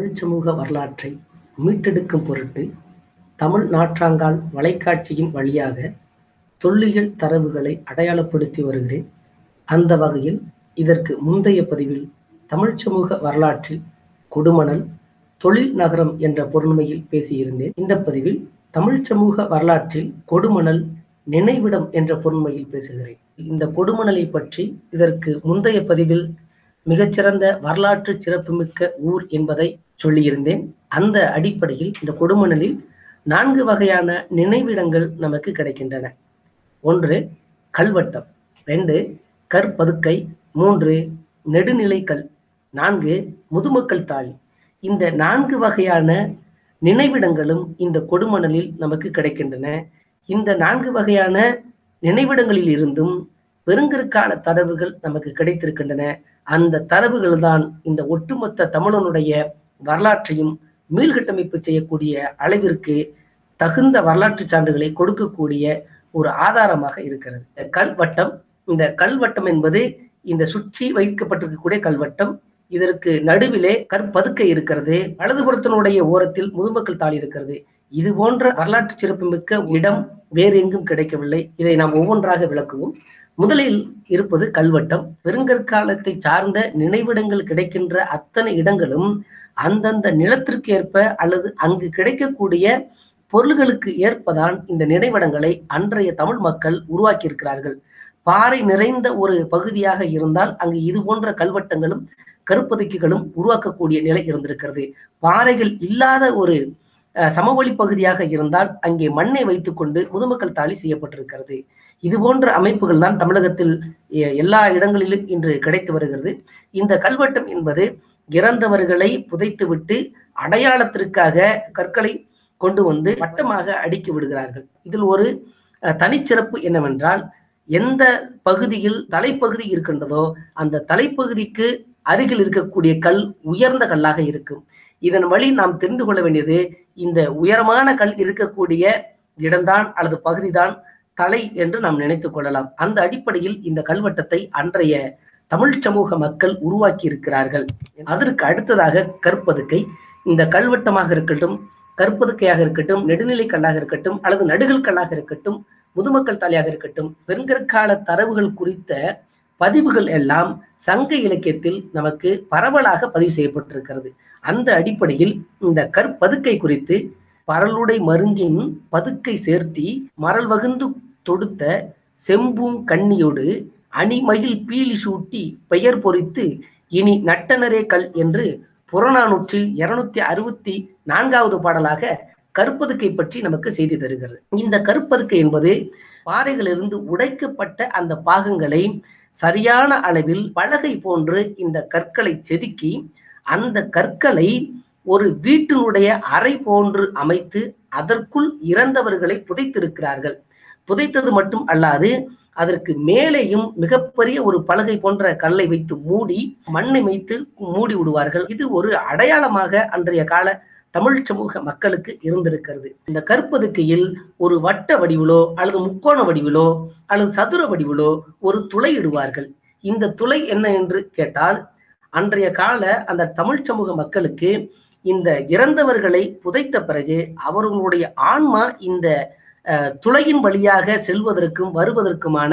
தமிழ் சமூக வரலாற்றை மீட்டெடுக்கும் பொருட்டு தமிழ் நாற்றாங்கால் வலைக்காட்சியின் வழியாக தொல்லியல் தரவுகளை அடையாளப்படுத்தி வருகிறேன் அந்த வகையில் இதற்கு முந்தைய பதிவில் தமிழ் சமூக வரலாற்றில் கொடுமணல் தொழில் நகரம் என்ற பொருண்மையில் பேசியிருந்தேன் இந்த பதிவில் தமிழ் சமூக வரலாற்றில் கொடுமணல் நினைவிடம் என்ற பொருண்மையில் பேசுகிறேன் இந்த கொடுமணலை பற்றி இதற்கு முந்தைய பதிவில் மிகச்சிறந்த வரலாற்று சிறப்புமிக்க ஊர் என்பதை சொல்லியிருந்தேன் அந்த அடிப்படையில் இந்த கொடுமணலில் நான்கு வகையான நினைவிடங்கள் நமக்கு கிடைக்கின்றன ஒன்று கல்வட்டம் ரெண்டு கற்பதுக்கை மூன்று நெடுநிலைக்கல் நான்கு முதுமக்கள் தாழி இந்த நான்கு வகையான நினைவிடங்களும் இந்த கொடுமணலில் நமக்கு கிடைக்கின்றன இந்த நான்கு வகையான நினைவிடங்களில் இருந்தும் பெருங்கற்கால தரவுகள் நமக்கு கிடைத்திருக்கின்றன அந்த தரவுகள் தான் இந்த ஒட்டுமொத்த தமிழனுடைய வரலாற்றையும் மீள்கட்டமைப்பு செய்யக்கூடிய அளவிற்கு தகுந்த வரலாற்று சான்றுகளை கொடுக்கக்கூடிய ஒரு ஆதாரமாக இருக்கிறது கல்வட்டம் இந்த கல்வட்டம் என்பது இந்த சுற்றி வைக்கப்பட்டிருக்கக்கூடிய கல்வட்டம் இதற்கு நடுவிலே கற்பதுக்கை இருக்கிறது வலதுபுறத்தினுடைய ஓரத்தில் முதுமக்கள் தாள் இருக்கிறது இது போன்ற வரலாற்று சிறப்புமிக்க இடம் வேறு எங்கும் கிடைக்கவில்லை இதை நாம் ஒவ்வொன்றாக விளக்குவோம் முதலில் இருப்பது கல்வட்டம் பெருங்கற்காலத்தை சார்ந்த நினைவிடங்கள் கிடைக்கின்ற அத்தனை இடங்களும் அந்தந்த நிலத்திற்கு ஏற்ப அல்லது அங்கு கிடைக்கக்கூடிய பொருள்களுக்கு ஏற்பதான் இந்த நினைவிடங்களை அன்றைய தமிழ் மக்கள் உருவாக்கி இருக்கிறார்கள் பாறை நிறைந்த ஒரு பகுதியாக இருந்தால் அங்கு இது போன்ற கல்வட்டங்களும் கருப்பதுக்கிகளும் உருவாக்கக்கூடிய நிலை இருந்திருக்கிறது பாறைகள் இல்லாத ஒரு சமவெளி பகுதியாக இருந்தால் அங்கே மண்ணை வைத்துக்கொண்டு முதுமக்கள் தாலி செய்யப்பட்டிருக்கிறது இது போன்ற அமைப்புகள் தான் தமிழகத்தில் எல்லா இடங்களிலும் இன்று கிடைத்து வருகிறது இந்த கல்வெட்டம் என்பது இறந்தவர்களை புதைத்துவிட்டு அடையாளத்திற்காக கற்களை கொண்டு வந்து வட்டமாக அடுக்கி விடுகிறார்கள் இதில் ஒரு தனிச்சிறப்பு என்னவென்றால் எந்த பகுதியில் தலைப்பகுதி இருக்கின்றதோ அந்த தலைப்பகுதிக்கு அருகில் இருக்கக்கூடிய கல் உயர்ந்த கல்லாக இருக்கும் இதன் வழி நாம் தெரிந்து கொள்ள வேண்டியது இந்த உயரமான கல் இருக்கக்கூடிய இடம்தான் அல்லது பகுதிதான் தலை என்று நாம் நினைத்துக் கொள்ளலாம் அந்த அடிப்படையில் இந்த கல்வெட்டத்தை அன்றைய தமிழ் சமூக மக்கள் உருவாக்கி இருக்கிறார்கள் அதற்கு அடுத்ததாக கற்பதுக்கை இந்த கல்வெட்டமாக இருக்கட்டும் கற்பதுக்கையாக இருக்கட்டும் நெடுநிலை கல்லாக இருக்கட்டும் அல்லது நடுகள் கல்லாக இருக்கட்டும் முதுமக்கள் தலையாக இருக்கட்டும் பெருங்கற்கால தரவுகள் குறித்த பதிவுகள் எல்லாம் சங்க இலக்கியத்தில் நமக்கு பரவலாக பதிவு செய்யப்பட்டிருக்கிறது அந்த அடிப்படையில் இந்த கற்பதுக்கை குறித்து பரலுடை மருங்கின் பதுக்கை சேர்த்தி மரல் வகுந்து தொடுத்த செம்பூங் கண்ணியோடு அணிமயில் பீலி சூட்டி பெயர் பொறித்து இனி நட்டனரே கல் என்று புறநானூற்றில் இருநூத்தி அறுபத்தி நான்காவது பாடலாக கருப்பதுக்கை பற்றி நமக்கு செய்தி தருகிறது இந்த கருப்பதுக்கை என்பது பாறைகளிலிருந்து உடைக்கப்பட்ட அந்த பாகங்களை சரியான அளவில் பலகை போன்று இந்த கற்களை செதுக்கி அந்த கற்களை ஒரு வீட்டினுடைய அறை போன்று அமைத்து அதற்குள் இறந்தவர்களை புதைத்திருக்கிறார்கள் புதைத்தது மட்டும் அல்லாது அதற்கு மேலேயும் மிகப்பெரிய ஒரு பலகை போன்ற கல்லை வைத்து மூடி மண்ணை வைத்து மூடி விடுவார்கள் இது ஒரு அடையாளமாக அன்றைய கால தமிழ் சமூக மக்களுக்கு இருந்திருக்கிறது இந்த கற்பதுக்கையில் ஒரு வட்ட வடிவிலோ அல்லது முக்கோண வடிவிலோ அல்லது சதுர வடிவிலோ ஒரு துளை இடுவார்கள் இந்த துளை என்ன என்று கேட்டால் அன்றைய கால அந்த தமிழ் சமூக மக்களுக்கு இந்த இறந்தவர்களை புதைத்த பிறகு அவர்களுடைய ஆன்மா இந்த துளையின் வழியாக செல்வதற்கும் வருவதற்குமான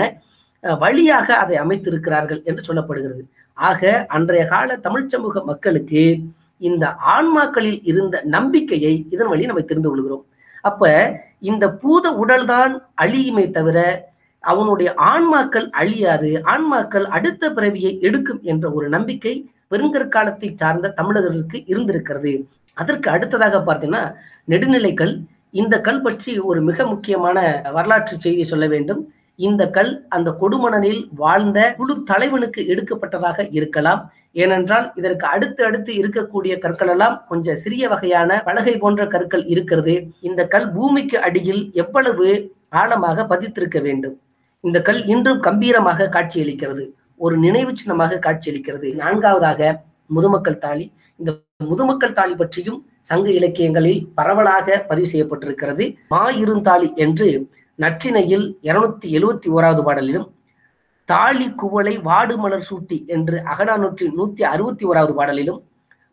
வழியாக அதை அமைத்திருக்கிறார்கள் என்று சொல்லப்படுகிறது ஆக அன்றைய கால தமிழ் சமூக மக்களுக்கு இந்த ஆன்மாக்களில் இருந்த நம்பிக்கையை இதன் வழி நம்ம தெரிந்து கொள்கிறோம் அப்ப இந்த பூத உடல்தான் அழியுமே தவிர அவனுடைய ஆன்மாக்கள் அழியாது ஆன்மாக்கள் அடுத்த பிறவியை எடுக்கும் என்ற ஒரு நம்பிக்கை பெருங்கற்காலத்தை சார்ந்த தமிழர்களுக்கு இருந்திருக்கிறது அதற்கு அடுத்ததாக பார்த்தீங்கன்னா நெடுநிலைக்கல் இந்த கல் பற்றி ஒரு மிக முக்கியமான வரலாற்று செய்தி சொல்ல வேண்டும் இந்த கல் அந்த கொடுமணனில் வாழ்ந்த குழு தலைவனுக்கு எடுக்கப்பட்டதாக இருக்கலாம் ஏனென்றால் இதற்கு அடுத்து அடுத்து இருக்கக்கூடிய கற்கள் எல்லாம் கொஞ்சம் சிறிய வகையான பலகை போன்ற கற்கள் இருக்கிறது இந்த கல் பூமிக்கு அடியில் எவ்வளவு ஆழமாக பதித்திருக்க வேண்டும் இந்த கல் இன்றும் கம்பீரமாக காட்சியளிக்கிறது ஒரு நினைவு சின்னமாக காட்சியளிக்கிறது நான்காவதாக முதுமக்கள் தாலி இந்த முதுமக்கள் தாலி பற்றியும் சங்க இலக்கியங்களில் பரவலாக பதிவு செய்யப்பட்டிருக்கிறது மா இருந்தாளி என்று நற்றினையில் இருநூத்தி எழுவத்தி ஓராவது பாடலிலும் தாலி குவளை வாடு மலர் சூட்டி என்று அகநானூற்றி நூத்தி அறுபத்தி ஓராவது பாடலிலும்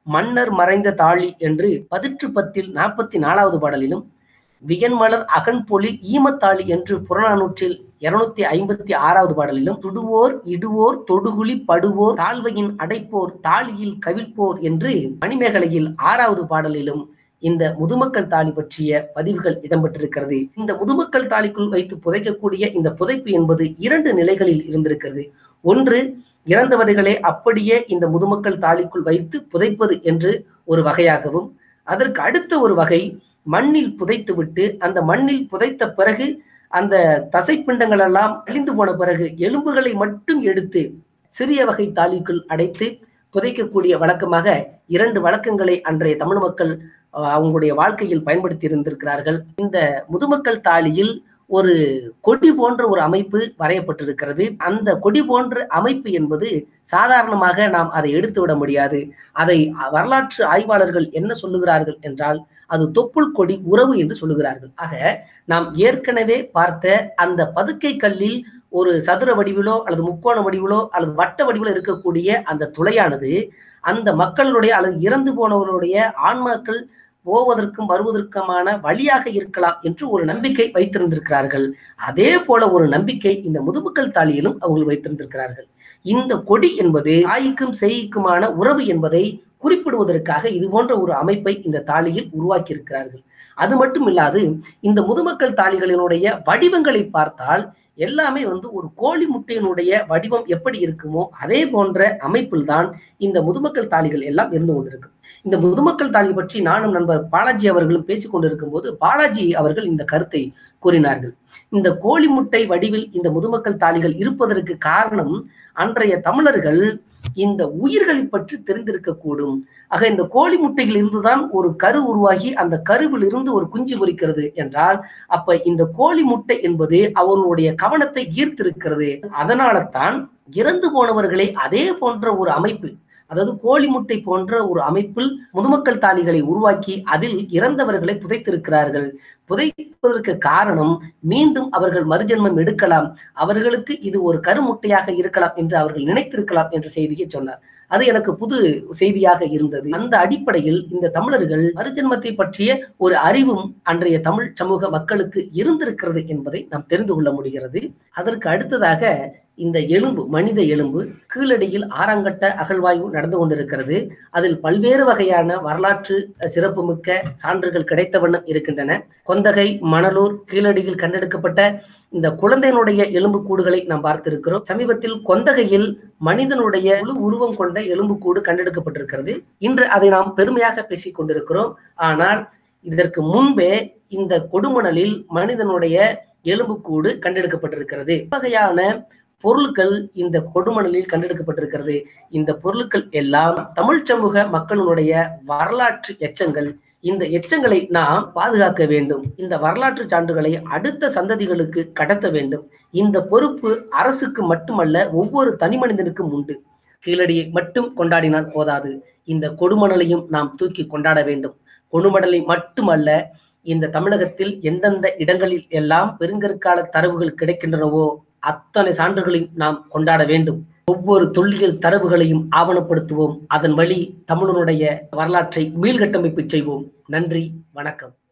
மன்னர் மறைந்த தாளி என்று பதிற்று பத்தில் நாற்பத்தி நாலாவது பாடலிலும் வியன்மலர் அகன்பொழில் ஈமத்தாளி என்று புறநானூற்றில் இருநூத்தி ஐம்பத்தி ஆறாவது பாடலிலும் துடுவோர் இடுவோர் தொடுகுழி படுவோர் தாழ்வையின் அடைப்போர் தாலியில் கவிழ்ப்போர் என்று மணிமேகலையில் ஆறாவது பாடலிலும் இந்த முதுமக்கள் தாலி பற்றிய பதிவுகள் இடம்பெற்றிருக்கிறது இந்த முதுமக்கள் தாலிக்குள் வைத்து புதைக்கக்கூடிய இந்த புதைப்பு என்பது இரண்டு நிலைகளில் இருந்திருக்கிறது ஒன்று இறந்தவர்களை அப்படியே இந்த முதுமக்கள் தாலிக்குள் வைத்து புதைப்பது என்று ஒரு வகையாகவும் அதற்கு அடுத்த ஒரு வகை மண்ணில் புதைத்துவிட்டு அந்த மண்ணில் புதைத்த பிறகு அந்த தசைப்பிண்டங்கள் எல்லாம் அழிந்து போன பிறகு எலும்புகளை மட்டும் எடுத்து சிறிய வகை தாலிக்குள் அடைத்து புதைக்கக்கூடிய வழக்கமாக இரண்டு வழக்கங்களை அன்றைய தமிழ் மக்கள் அவங்களுடைய வாழ்க்கையில் பயன்படுத்தி இருந்திருக்கிறார்கள் இந்த முதுமக்கள் தாலியில் ஒரு கொடி போன்ற ஒரு அமைப்பு வரையப்பட்டிருக்கிறது அந்த கொடி போன்ற அமைப்பு என்பது சாதாரணமாக நாம் அதை எடுத்து விட முடியாது அதை வரலாற்று ஆய்வாளர்கள் என்ன சொல்லுகிறார்கள் என்றால் அது தொப்புள் கொடி உறவு என்று சொல்லுகிறார்கள் ஆக நாம் ஏற்கனவே பார்த்த அந்த பதுக்கை கல்லில் ஒரு சதுர வடிவிலோ அல்லது முக்கோண வடிவிலோ அல்லது வட்ட வடிவிலோ இருக்கக்கூடிய அந்த துளையானது அந்த மக்களுடைய அல்லது இறந்து போனவர்களுடைய ஆன்மாக்கள் போவதற்கும் வருவதற்குமான வழியாக இருக்கலாம் என்று ஒரு நம்பிக்கை வைத்திருந்திருக்கிறார்கள் அதே போல ஒரு நம்பிக்கை இந்த முதுமக்கள் தாலியிலும் அவர்கள் வைத்திருந்திருக்கிறார்கள் இந்த கொடி என்பது தாய்க்கும் செய்க்குமான உறவு என்பதை குறிப்பிடுவதற்காக இது போன்ற ஒரு அமைப்பை இந்த தாலியில் உருவாக்கி இருக்கிறார்கள் அது மட்டும் இல்லாது இந்த முதுமக்கள் தாலிகளினுடைய வடிவங்களை பார்த்தால் எல்லாமே வந்து ஒரு கோழி முட்டையினுடைய வடிவம் எப்படி இருக்குமோ அதே போன்ற அமைப்பில் தான் இந்த முதுமக்கள் தாலிகள் எல்லாம் இருந்து கொண்டிருக்கும் இந்த முதுமக்கள் தாலி பற்றி நானும் நண்பர் பாலாஜி அவர்களும் பேசிக் கொண்டிருக்கும் போது பாலாஜி அவர்கள் இந்த கருத்தை கூறினார்கள் இந்த கோழி முட்டை வடிவில் இந்த முதுமக்கள் தாலிகள் இருப்பதற்கு காரணம் அன்றைய தமிழர்கள் இந்த உயிர்களை பற்றி தெரிந்திருக்கக்கூடும் ஆக இந்த கோழி முட்டையில் இருந்துதான் ஒரு கரு உருவாகி அந்த கருவில் இருந்து ஒரு குஞ்சு பொறிக்கிறது என்றால் அப்ப இந்த கோழி முட்டை என்பது அவனுடைய கவனத்தை ஈர்த்திருக்கிறது அதனால தான் இறந்து போனவர்களை அதே போன்ற ஒரு அமைப்பு அதாவது கோழி முட்டை போன்ற ஒரு அமைப்பில் முதுமக்கள் தாலிகளை உருவாக்கி அதில் இறந்தவர்களை புதைத்திருக்கிறார்கள் புதைப்பதற்கு காரணம் மீண்டும் அவர்கள் மறுஜென்மம் எடுக்கலாம் அவர்களுக்கு இது ஒரு கருமுட்டையாக இருக்கலாம் என்று அவர்கள் நினைத்திருக்கலாம் என்ற செய்தியை சொன்னார் அது எனக்கு புது செய்தியாக இருந்தது அந்த அடிப்படையில் இந்த தமிழர்கள் மறுஜென்மத்தை பற்றிய ஒரு அறிவும் அன்றைய தமிழ் சமூக மக்களுக்கு இருந்திருக்கிறது என்பதை நாம் தெரிந்து கொள்ள முடிகிறது அதற்கு அடுத்ததாக இந்த எலும்பு மனித எலும்பு கீழடியில் ஆறாங்கட்ட அகழ்வாய்வு நடந்து கொண்டிருக்கிறது அதில் பல்வேறு வகையான வரலாற்று சிறப்புமிக்க சான்றுகள் கிடைத்த வண்ணம் இருக்கின்றன கொந்தகை மணலூர் கீழடியில் கண்டெடுக்கப்பட்ட இந்த குழந்தையினுடைய எலும்பு கூடுகளை நாம் பார்த்திருக்கிறோம் சமீபத்தில் கொந்தகையில் மனிதனுடைய முழு உருவம் கொண்ட எலும்பு கூடு கண்டெடுக்கப்பட்டிருக்கிறது இன்று அதை நாம் பெருமையாக பேசிக் கொண்டிருக்கிறோம் ஆனால் இதற்கு முன்பே இந்த கொடுமணலில் மனிதனுடைய எலும்புக்கூடு கண்டெடுக்கப்பட்டிருக்கிறது வகையான பொருட்கள் இந்த கொடுமணலில் கண்டெடுக்கப்பட்டிருக்கிறது இந்த பொருட்கள் எல்லாம் தமிழ் சமூக மக்களுடைய வரலாற்று எச்சங்கள் இந்த எச்சங்களை நாம் பாதுகாக்க வேண்டும் இந்த வரலாற்று சான்றுகளை அடுத்த சந்ததிகளுக்கு கடத்த வேண்டும் இந்த பொறுப்பு அரசுக்கு மட்டுமல்ல ஒவ்வொரு தனி மனிதனுக்கும் உண்டு கீழடியை மட்டும் கொண்டாடினால் போதாது இந்த கொடுமணலையும் நாம் தூக்கி கொண்டாட வேண்டும் கொடுமணலை மட்டுமல்ல இந்த தமிழகத்தில் எந்தெந்த இடங்களில் எல்லாம் பெருங்கற்கால தரவுகள் கிடைக்கின்றனவோ அத்தனை சான்றுகளையும் நாம் கொண்டாட வேண்டும் ஒவ்வொரு தொல்லியல் தரவுகளையும் ஆவணப்படுத்துவோம் அதன் வழி தமிழனுடைய வரலாற்றை மீள்கட்டமைப்பு செய்வோம் நன்றி வணக்கம்